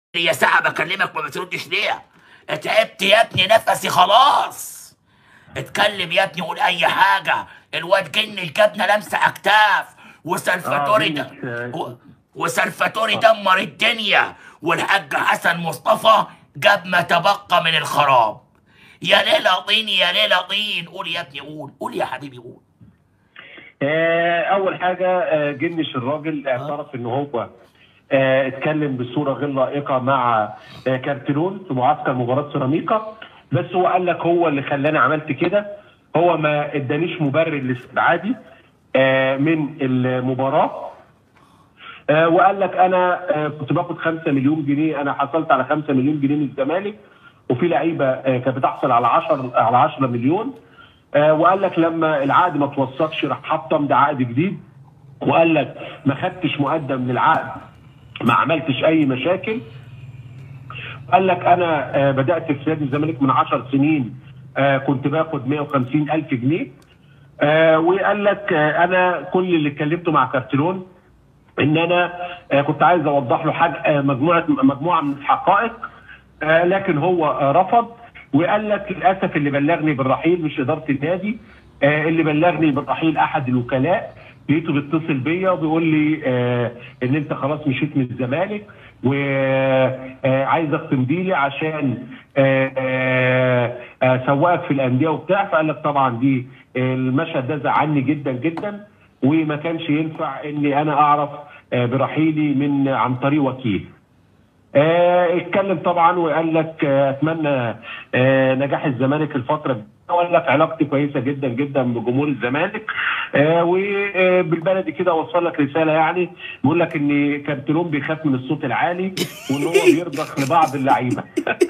يا ساعة بكلمك ما بتردش ليه؟ تعبت يا ابني نفسي خلاص اتكلم يا ابني قول اي حاجة الواد جنش جابنا لمسة اكتاف وسلفاتوري آه، د... جنش، آه. و... وسلفاتوري دمر الدنيا والحاج حسن مصطفى جاب ما تبقى من الخراب يا ليلة طين يا ليلة طين قول يا ابني قول قول يا حبيبي قول آه، اول حاجه آه، جنش الراجل اعترف ان هو آه، اتكلم بصوره غير لائقه مع آه، كارتلون في معسكر مباراه سيراميكا بس هو قال لك هو اللي خلاني عملت كده هو ما ادانيش مبرر لاستبعادي آه، من المباراه آه، وقال لك انا آه، كنت باخد 5 مليون جنيه انا حصلت على 5 مليون جنيه من الزمالك وفي لعيبه آه، كانت بتحصل على 10 على 10 مليون آه، وقال لك لما العقد ما توثقش راح حطم ده عقد جديد وقال لك ما خدتش مقدم للعقد ما عملتش اي مشاكل قال لك انا آه، بدات في نادي الزمالك من 10 سنين آه، كنت باخد 150 الف جنيه آه، وقال لك آه، انا كل اللي اتكلمته مع كارتلون ان انا آه، كنت عايز اوضح له حاجه آه، مجموعه مجموعه من الحقائق آه، لكن هو آه، رفض وقال لك للاسف اللي بلغني بالرحيل مش اداره النادي آه، اللي بلغني بالرحيل احد الوكلاء لقيته بيتصل بيا وبيقول لي آه، ان انت خلاص مشيت من الزمالك وعايزك تمضي لي عشان آه، آه، آه، سواقك في الانديه وبتاع فقال لك طبعا دي آه، المشهد ده زعلني جدا جدا وما كانش ينفع اني انا اعرف آه، برحيلي من عن طريق وكيل. آه، اتكلم طبعا وقال لك آه، اتمنى آه، نجاح الزمالك الفتره الجايه وقال لك علاقتي كويسه جدا جدا بجمهور الزمالك آه، وبالبلدي كده وصل لك رساله يعني بيقول لك ان كارتلون بيخاف من الصوت العالي وان هو بيرضخ لبعض اللعيبه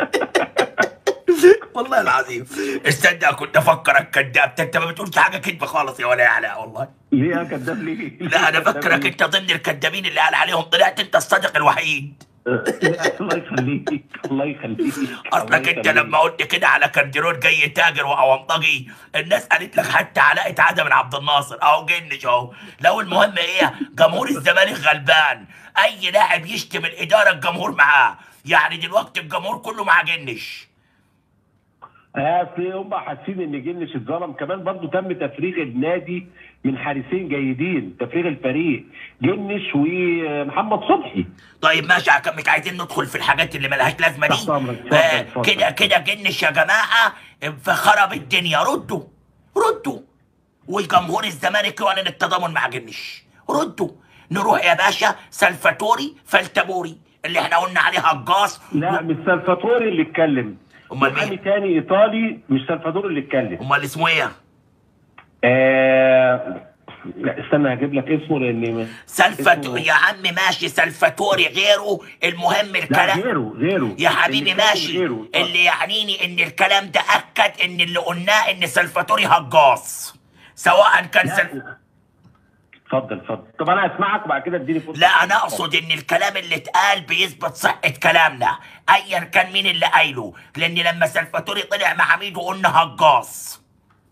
والله العظيم استنى كنت افكرك كذاب انت ما بتقولش حاجه كذبه خالص يا ولا يا علاء والله ليه يا كداب ليه؟ لا انا فكرك انت ضمن الكذابين اللي قال عليهم طلعت انت الصادق الوحيد الله يخليك الله يخليك اصلك انت لما قلت كده على كارديرون جاي تاجر واونطجي الناس قالت لك حتى علاء اتعدى من عبد الناصر اهو جنش اهو لو المهم ايه جمهور الزمالك غلبان اي لاعب يشتم الاداره الجمهور معاه يعني دلوقتي الجمهور كله مع جنش اه في هم حاسين ان جنش اتظلم كمان برضو تم تفريغ النادي من حارسين جيدين تفريغ الفريق جنش ومحمد صبحي طيب ماشي عشان مش عايزين ندخل في الحاجات اللي ملهاش لازمه دي تحت أمرك. اتفضل، آه اتفضل. كده كده جنش يا جماعه فخرب الدنيا ردوا ردوا وجمهور الزمالك يعلن التضامن مع جنش ردوا نروح يا باشا سلفاتوري فلتبوري اللي احنا قلنا عليه هجاص لا مش سلفاتوري اللي اتكلم أمال محامي مين؟ تاني ايطالي مش سلفادور اللي اتكلم امال اسمه ايه آه لا استنى هجيب لك اسمه لان سلفاتوري اسمه- يا عم ماشي سلفاتوري غيره المهم لا الكلام غيره غيره يا حبيبي اللي اتكلم ماشي غيره. اللي يعنيني ان الكلام ده اكد ان اللي قلناه ان سلفاتوري هجاص سواء كان لا. سلف... اتفضل اتفضل طب انا هسمعك وبعد كده اديني فرصه لا انا اقصد ان الكلام اللي اتقال بيثبت صحة كلامنا ايا كان مين اللي قايله لان لما سلفاتوري طلع مع ميدو قلنا هجاص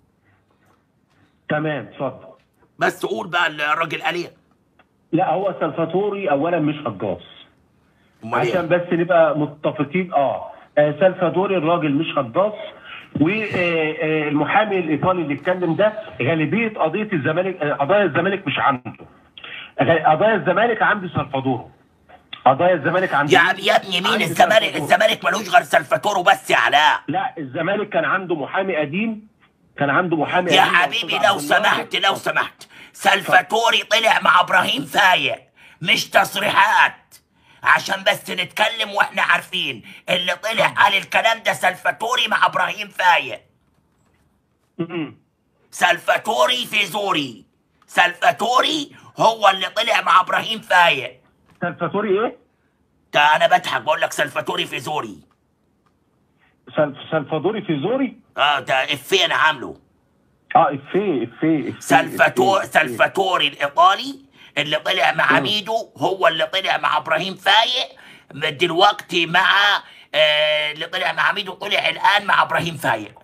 تمام اتفضل بس قول بقى الراجل قال ايه لا هو سلفاتوري اولا مش هجاص امال عشان ايه بس نبقى متفقين اه آه، سلفادوري الراجل مش هجاص والمحامي الايطالي اللي اتكلم ده غالبيه قضيه الزمالك آه، قضايا الزمالك مش عنده غ- قضايا الزمالك عند سلفادورو قضايا الزمالك عند يا عم يا ابني مين عند الزمالك سلفادورو. الزمالك ملوش غير سلفاتورو بس يا علاء لا الزمالك كان عنده محامي قديم كان عنده محامي يا قديم حبيبي أستاذ لو عبد الناصر. سمحت لو سمحت سلفاتوري طلع مع ابراهيم فايق مش تصريحات عشان بس نتكلم واحنا عارفين اللي طلع قال الكلام ده سلفاتوري مع ابراهيم فايق م-م. سلفاتوري في زوري سلفاتوري هو اللي طلع مع ابراهيم فايق سلفاتوري ايه؟ ده انا بضحك بقول لك سلفاتوري في زوري سلف سلفادوري في زوري؟ اه ده افيه انا عامله اه افيه افيه افيه سلفاتور إفيه، إفيه. سلفاتوري الايطالي اللي طلع مع مم. ميدو هو اللي طلع مع ابراهيم فايق دلوقتي مع آه اللي طلع مع ميدو طلع الان مع ابراهيم فايق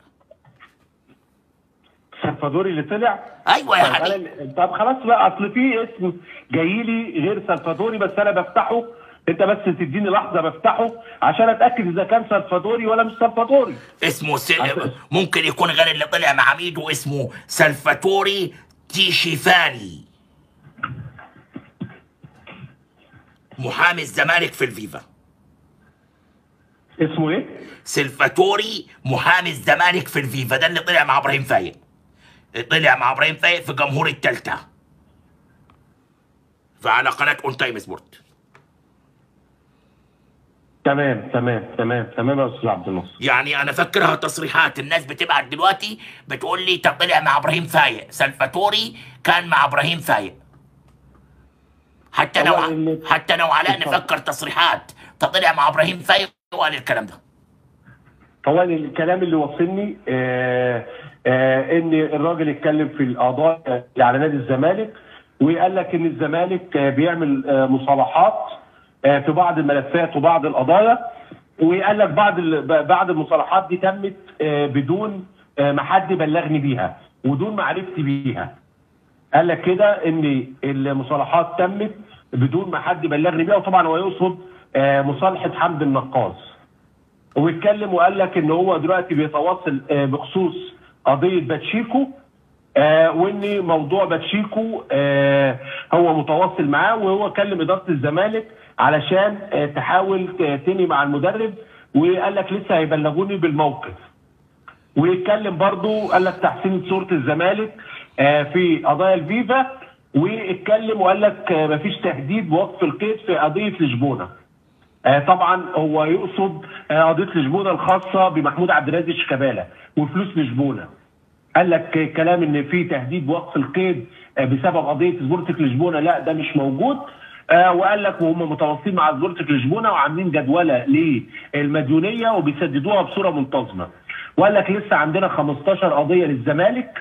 سلفادوري اللي طلع ايوه يا طب, حبيبي أنا طب خلاص بقى اصل في اسم جاي لي غير سلفادوري بس انا بفتحه انت بس تديني لحظه بفتحه عشان اتاكد اذا كان سلفادوري ولا مش سلفادوري اسمه س... عشان- ممكن يكون غير اللي طلع مع ميدو اسمه سلفاتوري تيشيفاني محامي الزمالك في الفيفا اسمه ايه؟ سلفاتوري محامي الزمالك في الفيفا ده اللي طلع مع ابراهيم فايق طلع مع ابراهيم فايق في جمهور التالتة فعلى قناة اون تايم سبورت تمام تمام تمام تمام يا استاذ عبد الناصر يعني انا فاكرها تصريحات الناس بتبعت دلوقتي بتقول لي طب طلع مع ابراهيم فايق سلفاتوري كان مع ابراهيم فايق حتى انا هو وع... اللي- حتى انا وعلاء اتفضل. نفكر تصريحات طب طلع مع ابراهيم فايق وقال الكلام ده هو الكلام اللي وصلني آه آه ان الراجل اتكلم في القضايا اللي على نادي الزمالك وقال لك ان الزمالك آه بيعمل آه مصالحات آه في بعض الملفات وبعض القضايا وقال لك بعض ال- بعض المصالحات دي تمت آه بدون آه ما حد بلغني بيها ودون معرفتي بيها قال لك كده ان المصالحات تمت بدون ما حد بلغني بيها وطبعا هو يقصد آه مصالحه حمد النقاص واتكلم وقال لك ان هو دلوقتي بيتواصل آه، بخصوص قضيه باتشيكو آه، وان موضوع باتشيكو آه، هو متواصل معاه وهو كلم اداره الزمالك علشان آه، تحاول ت- تنهي مع المدرب وقال لك لسه هيبلغوني بالموقف ويتكلم برضو قال لك تحسين صوره الزمالك آه، في قضايا الفيفا واتكلم وقال لك آه، مفيش تهديد بوقف القيد في قضيه لشبونه آه، طبعا هو يقصد آه، قضيه لشبونه الخاصه بمحمود عبد الرازق شيكابالا وفلوس لشبونه قال لك آه، كلام ان في تهديد بوقف القيد آه، بسبب قضيه سبورتك لشبونه لا ده مش موجود آه، وقال لك وهم متواصلين مع سبورتك لشبونه وعاملين جدوله للمديونيه وبيسددوها بصوره منتظمه وقال لك لسه عندنا 15 قضيه للزمالك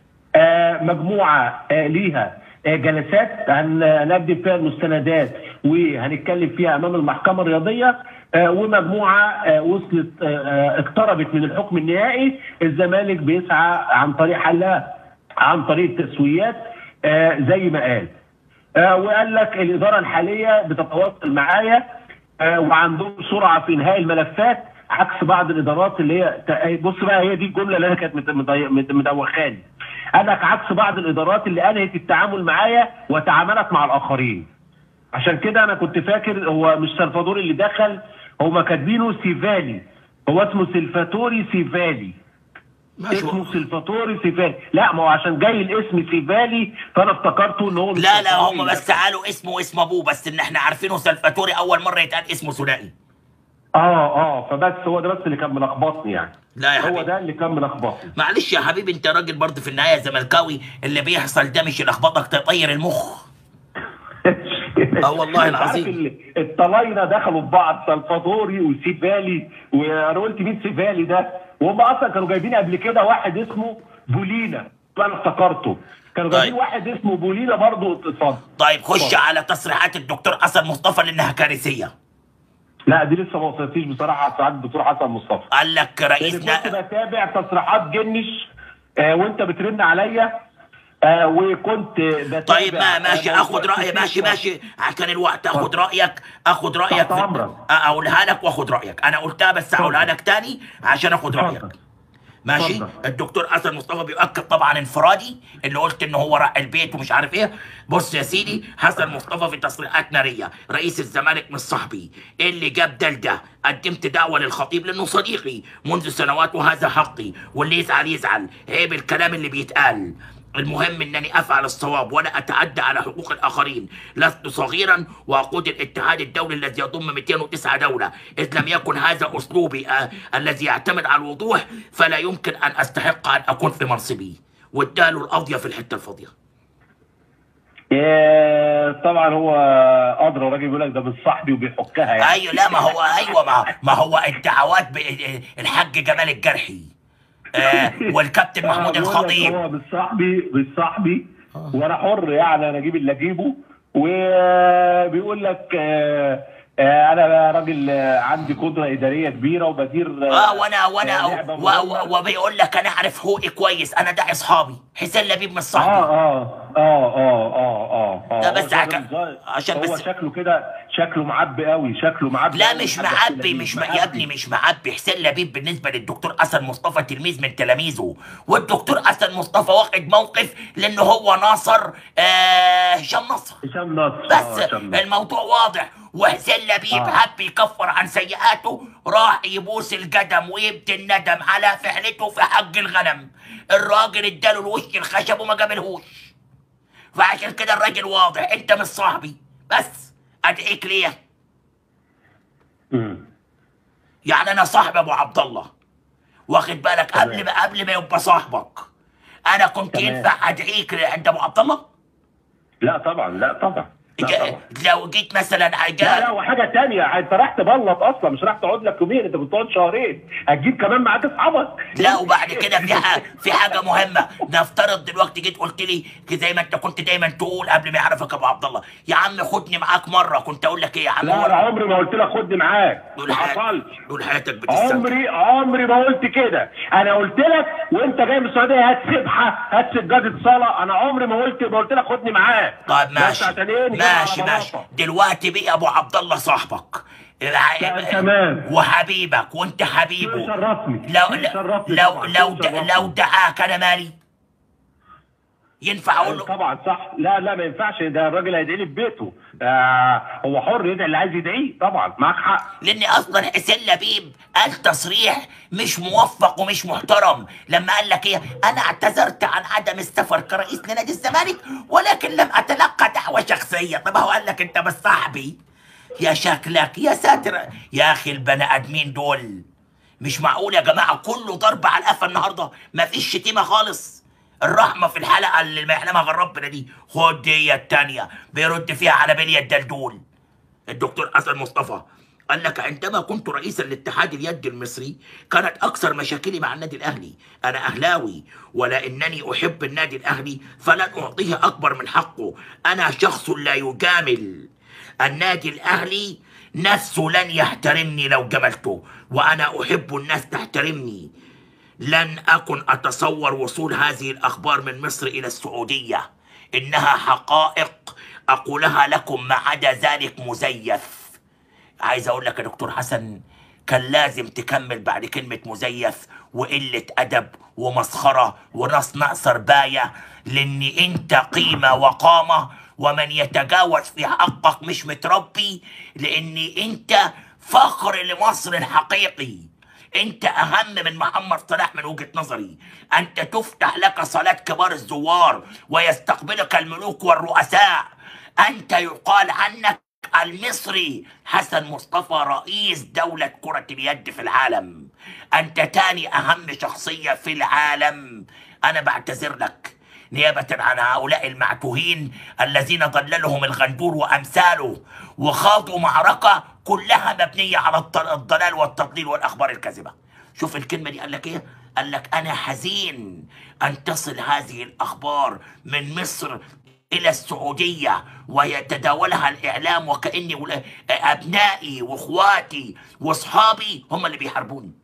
آه، مجموعه آه، ليها آه، جلسات هن- هنقدم فيها المستندات وهنتكلم فيها امام المحكمه الرياضيه آه، ومجموعه آه، وصلت آه، آه، اقتربت من الحكم النهائي الزمالك بيسعى عن طريق حلها عن طريق التسويات آه، زي ما قال آه، وقال لك الاداره الحاليه بتتواصل معايا آه، وعندهم سرعه في انهاء الملفات عكس بعض الادارات اللي هي تا- بص بقى هي دي الجمله اللي انا كانت مت- مضي- مت- مدوخاني قال لك عكس بعض الادارات اللي انهت التعامل معايا وتعاملت مع الاخرين عشان كده انا كنت فاكر هو مش سلفادور اللي دخل هما كاتبينه سيفالي هو اسمه سلفاتوري سيفالي ماشي اسمه سلفاتوري سيفالي لا ما هو عشان جاي الاسم سيفالي فانا افتكرته ان هو مش لا لا سلفاتوري. هم بس قالوا اسمه واسم ابوه بس ان احنا عارفينه سلفاتوري اول مره يتقال اسمه ثنائي اه اه فبس هو ده بس اللي كان ملخبطني يعني لا يا هو حبيبي ده اللي كان ملخبطني معلش يا حبيبي انت راجل برضه في النهايه زملكاوي اللي بيحصل ده مش يلخبطك تطير المخ آه والله أنت عارف العظيم. ال- الطلاينه دخلوا في بعض سلفادوري وسيفالي وانا قلت مين سيفالي ده وهم اصلا كانوا جايبين قبل كده واحد اسمه بولينا انا افتكرته كانوا طيب. جايبين واحد اسمه بولينا برضه اتفضل طيب خش اتفضل. على تصريحات الدكتور حسن مصطفى لانها كارثيه لا دي لسه ما وصلتيش بصراحه على سعاده الدكتور حسن مصطفى قال لك لان رئيسنا كنت بتابع تصريحات جنش آه وانت بترن عليا آه وكنت بتابع طيب ما ماشي آه، اخد رايي ماشي ماشي عشان الوقت اخد اتفضل. رايك اخد رايك تحت في- أمرك. اقولها لك واخد رايك انا قلتها بس هقولها لك تاني عشان اخد رايك اتفضل. ماشي اتفضل. الدكتور حسن مصطفى بيؤكد طبعا انفرادي اللي قلت ان هو راح البيت ومش عارف ايه بص يا سيدي حسن مصطفى في تصريحات ناريه رئيس الزمالك مش صاحبي إيه اللي جاب ده لده قدمت دعوه للخطيب لانه صديقي منذ سنوات وهذا حقي واللي يزعل يزعل عيب الكلام اللي بيتقال المهم انني افعل الصواب ولا اتعدى على حقوق الاخرين لست صغيرا واقود الاتحاد الدولي الذي يضم 209 دوله اذ لم يكن هذا اسلوبي آه الذي يعتمد على الوضوح فلا يمكن ان استحق ان اكون في منصبي واداله القضيه في الحته الفاضيه آه، طبعا هو ادرى راجل بيقول لك ده من صاحبي وبيحكها يعني ايوه لا ما هو ايوه ما, ما هو الدعوات ب- الحاج جمال الجرحي آه والكابتن محمود آه، بيقول لك الخطيب هو من صاحبي من صاحبي وانا حر يعني انا اجيب اللي اجيبه وبيقول لك آه، آه، انا راجل آه، عندي قدره اداريه كبيره وبدير اه وانا وانا آه، لعبة و- مهمة. و- وبيقول لك انا اعرف حقوقي كويس انا ده اصحابي حسين لبيب مش اه صاحبي اه اه اه اه اه لا هو بس عك- الراجل ده- عشان هو بس- شكله كده شكله معبي قوي شكله معبي لا قوي مش حاجة معبي كده مش م... معبي. يا ابني مش معبي حسين لبيب بالنسبه للدكتور حسن مصطفى تلميذ من تلاميذه والدكتور حسن مصطفى واخد موقف لانه هو ناصر آه، هشام نصر هشام نصر بس آه، هشام نصر. الموضوع واضح وحسين لبيب آه. حب يكفر عن سيئاته راح يبوس القدم ويبدي الندم على فعلته في حق الغنم الراجل اداله الوش الخشب وما قابلهوش فعشان كده الراجل واضح انت مش صاحبي بس ادعيك ليه مم. يعني انا صاحب ابو عبد الله واخد بالك تمام. قبل ما قبل ما يبقى صاحبك انا كنت تمام. ينفع ادعيك عند ابو عبد الله لا طبعا لا طبعا لا جا- طبعا لو جيت مثلا لا جا- لا وحاجه تانية انت راح تبلط اصلا مش راح تقعد لك يومين انت كنت تقعد شهرين هتجيب كمان معاك اصحابك لا وبعد كده في حاجة في حاجة مهمة نفترض دلوقتي جيت قلت لي كده زي ما انت كنت دايما تقول قبل ما يعرفك ابو عبد الله يا عم خدني معاك مرة كنت اقول لك ايه يا عم لا هو- انا عمري ما قلت لك خدني معاك دول ما حياتك حصلش دول حياتك بتستمتع عمري عمري ما قلت كده انا قلت لك وانت جاي من السعوديه هات سبحه هات سجاده صلاه انا عمري ما قلت ما قلت لك خدني معاك طيب بس ماشي عشان ايه نجيب على ماشي ماشي بلاطة. دلوقتي بقى ابو عبد الله صاحبك تمام. وحبيبك وانت حبيبه يشرفني لو يشرفني لو طبعاً، لو يشرفني. لو دعاك انا مالي ينفع اقول له طبعا صح لا لا ما ينفعش ده الراجل هيدعي لي في بيته آه هو حر يدعي اللي عايز يدعيه طبعا معاك حق لان اصلا حسين لبيب قال تصريح مش موفق ومش محترم لما قال لك ايه انا اعتذرت عن عدم السفر كرئيس لنادي الزمالك ولكن لم اتلقى دعوه شخصيه طب هو قال لك انت بس صاحبي يا شكلك يا ساتر يا اخي البني ادمين دول مش معقول يا جماعه كله ضرب على القفا النهارده مفيش شتيمه خالص الرحمه في الحلقه اللي ما يعلمها غير ربنا دي خد دي التانيه بيرد فيها على بلية الدلدول الدكتور حسن مصطفى قال لك عندما كنت رئيسا لاتحاد اليد المصري كانت اكثر مشاكلي مع النادي الاهلي انا اهلاوي ولانني احب النادي الاهلي فلن اعطيه اكبر من حقه انا شخص لا يجامل النادي الاهلي نفسه لن يحترمني لو جملته وانا احب الناس تحترمني لن أكن أتصور وصول هذه الأخبار من مصر إلى السعودية إنها حقائق أقولها لكم ما عدا ذلك مزيف عايز أقول لك يا دكتور حسن كان لازم تكمل بعد كلمة مزيف وقلة أدب ومسخرة وناس ناقصة رباية لأن أنت قيمة وقامة ومن يتجاوز في حقك مش متربي لأن أنت فخر لمصر الحقيقي انت اهم من محمد صلاح من وجهة نظري انت تفتح لك صلاة كبار الزوار ويستقبلك الملوك والرؤساء انت يقال عنك المصري حسن مصطفى رئيس دولة كرة اليد في العالم انت تاني اهم شخصية في العالم انا بعتذر لك نيابة عن هؤلاء المعتوهين الذين ضللهم الغندور وأمثاله وخاضوا معركة كلها مبنية على الط- الضلال والتضليل والأخبار الكاذبة شوف الكلمة دي قال لك إيه؟ قال لك أنا حزين أن تصل هذه الأخبار من مصر إلى السعودية ويتداولها الإعلام وكأني ولا- أبنائي وإخواتي وأصحابي هم اللي بيحاربوني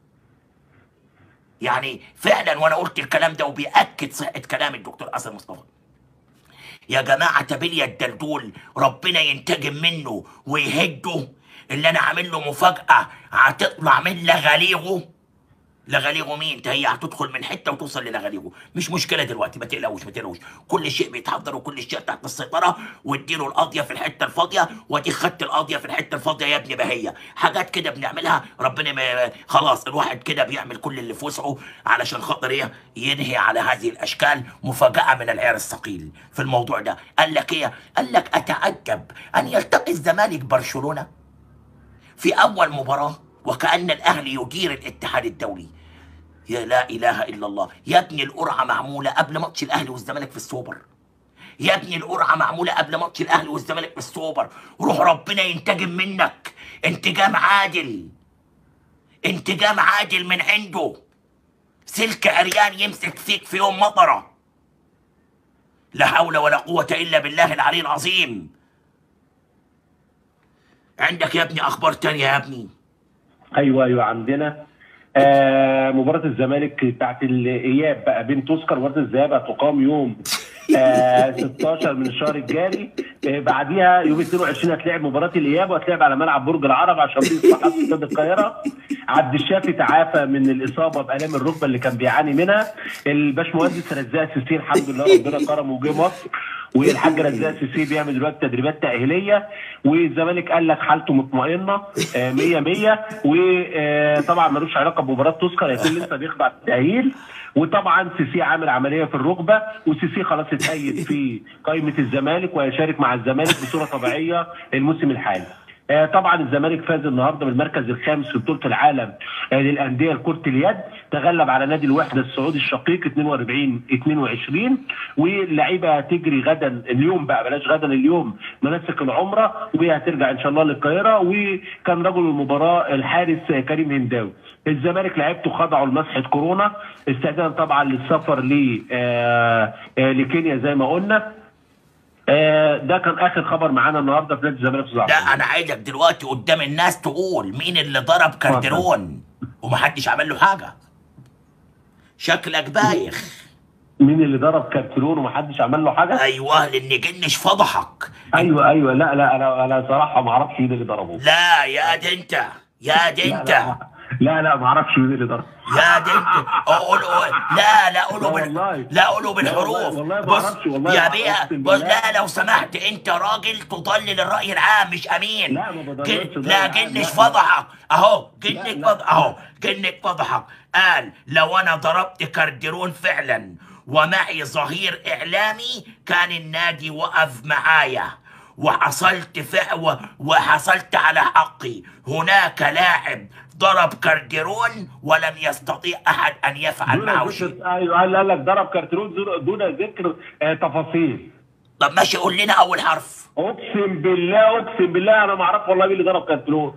يعني فعلا وانا قلت الكلام ده وبيأكد صحة كلام الدكتور حسن مصطفى يا جماعة تبلية الدلدول ربنا ينتجم منه ويهده اللي انا عامل له مفاجأة هتطلع من لغاليغه لغاليغو مين انت هي هتدخل من حته وتوصل للغاليغو مش مشكله دلوقتي ما تقلقوش ما تقلقوش كل شيء بيتحضر وكل شيء تحت السيطره واديله القاضيه في الحته الفاضيه وادي خدت القاضيه في الحته الفاضيه يا ابني بهيه حاجات كده بنعملها ربنا ما خلاص الواحد كده بيعمل كل اللي في وسعه علشان خاطر ايه ينهي على هذه الاشكال مفاجاه من العيار الثقيل في الموضوع ده قال لك ايه قال لك اتعجب ان يلتقي الزمالك برشلونه في اول مباراه وكأن الأهلي يدير الاتحاد الدولي يا لا إله إلا الله يا ابني القرعة معمولة قبل ماتش الأهلي والزمالك في السوبر يا ابني القرعة معمولة قبل ماتش الأهلي والزمالك في السوبر روح ربنا ينتجم منك انتجام عادل انتجام عادل من عنده سلك عريان يمسك فيك في يوم مطرة لا حول ولا قوة إلا بالله العلي العظيم عندك يا ابني أخبار تانية يا ابني ايوه ايوه عندنا آه مباراه الزمالك بتاعت الاياب بقى بين توسكر مباراه الذهاب هتقام يوم آه 16 من الشهر الجاري آه بعديها يوم 22 هتلعب مباراه الاياب وهتلعب على ملعب برج العرب عشان في صحافه استاد القاهره عبد الشافي تعافى من الاصابه بالام الركبه اللي كان بيعاني منها الباشمهندس رزاق سيسي الحمد لله ربنا كرمه وجه مصر والحاج رزاق سيسي بيعمل دلوقتي تدريبات تاهيليه والزمالك قال لك حالته مطمئنه 100 100 وطبعا ملوش علاقه بمباراه تذكر هيكون لسه بيخضع التاهيل وطبعا سيسي عامل عمليه في الركبه وسيسي خلاص اتأيد في قائمه الزمالك وهيشارك مع الزمالك بصوره طبيعيه الموسم الحالي. آه طبعا الزمالك فاز النهارده بالمركز الخامس في بطوله العالم آه للانديه لكره اليد تغلب على نادي الوحده السعودي الشقيق 42 22 واللعيبه هتجري غدا اليوم بقى بلاش غدا اليوم مناسك العمره وهترجع ان شاء الله للقاهره وكان رجل المباراه الحارس كريم هنداوي الزمالك لعيبته خضعوا لمسحه كورونا استعدادا طبعا للسفر ل آه لكينيا زي ما قلنا ده كان اخر خبر معانا النهارده في نادي الزمالك في لا انا عايزك دلوقتي قدام الناس تقول مين اللي ضرب كارديرون ومحدش عمل له حاجه شكلك بايخ مين اللي ضرب كارتيرون ومحدش عمل له حاجه؟ ايوه لان جنش فضحك ايوه ايوه لا لا انا انا صراحه ما اعرفش مين اللي ضربه لا يا دي انت يا دي انت لا لا, لا ما اعرفش مين اللي ضربه يا دي انت قول لا لا قولوا بال... والله. لا قولوا بالحروف والله ما بص أعرفش، والله يا ما بيه أقسم بص بالله. لا لو سمحت انت راجل تضلل الراي العام مش امين لا، ما بضللش جن... الرأي لا العام، جنش لا. فضحك اهو جنك لا. فض... اهو جنك فضحك قال لو انا ضربت كارديرون فعلا ومعي ظهير اعلامي كان النادي وقف معايا وحصلت فع و... وحصلت على حقي هناك لاعب ضرب كارديرون ولم يستطيع احد ان يفعل دون معه شيء ذكر ايوه قال قال لك ضرب كارتيرون دون- دون ذكر آه تفاصيل طب ماشي قول لنا اول حرف اقسم بالله اقسم بالله انا ما اعرف والله مين اللي ضرب كارتيرون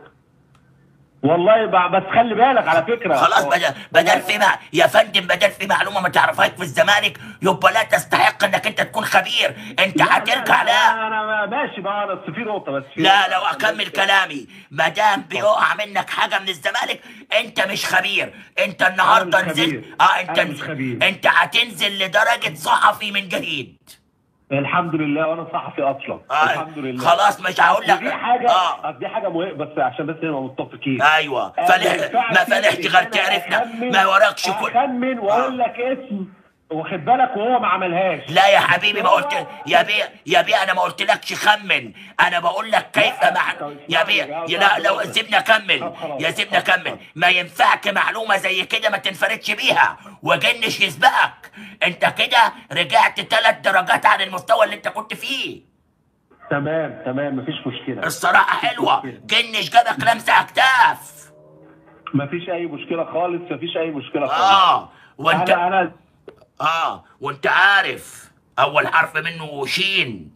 والله ب- بس خلي بالك على فكره خلاص بدل بدل في مع... يا فندم بدل في معلومه ما تعرفهاش في الزمالك يبقى لا تستحق انك انت تكون خبير انت هترجع لا انا أنا ماشي بقى بس في نقطه بس في لا نقطة. لو اكمل كلامي ما دام بيقع منك حاجه من الزمالك انت مش خبير انت النهارده أنا مش نزلت خبير. اه انت أنا مش خبير. انت هتنزل لدرجه صحفي من جديد الحمد لله وانا صحفي اصلا آه الحمد لله خلاص مش هقول لك دي حاجه اه آه. دي حاجه مهمه بس عشان بس نبقى متفقين ايوه آه، فلح ينفعش ما فلحت إن غير أنا تعرفنا أخمن- ما وراكش كل اخمن واقول لك اسم واخد بالك وهو ما عملهاش لا يا حبيبي ما هو- قلت يا بيه يا بيه انا ما قلتلكش خمن انا بقول لك كيف لا، مع طيب، يا طيب، بيه يا يا لا طيب، لو طيب. سيبنا كمل طب خلاص، يا سيبنا طب كمل خلاص. ما ينفعك معلومه زي كده ما تنفردش بيها وجنش يسبقك انت كده رجعت ثلاث درجات عن المستوى اللي انت كنت فيه تمام تمام مفيش مشكله الصراحه حلوه جنش جابك لمسه اكتاف مفيش اي مشكله خالص مفيش اي مشكله خالص اه وانت انا انا اه وانت عارف اول حرف منه شين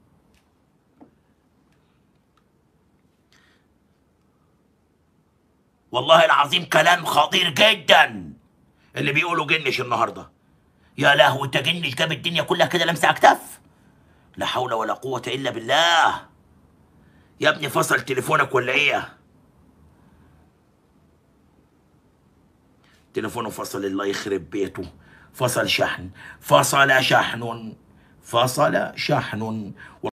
والله العظيم كلام خطير جدا اللي بيقولوا جنش النهارده يا لهوي انت جنش جاب الدنيا كلها كده لمسه اكتاف لا حول ولا قوه الا بالله يا ابني فصل تليفونك ولا ايه تليفونه فصل الله يخرب بيته فصل شحن فصل شحن فصل شحن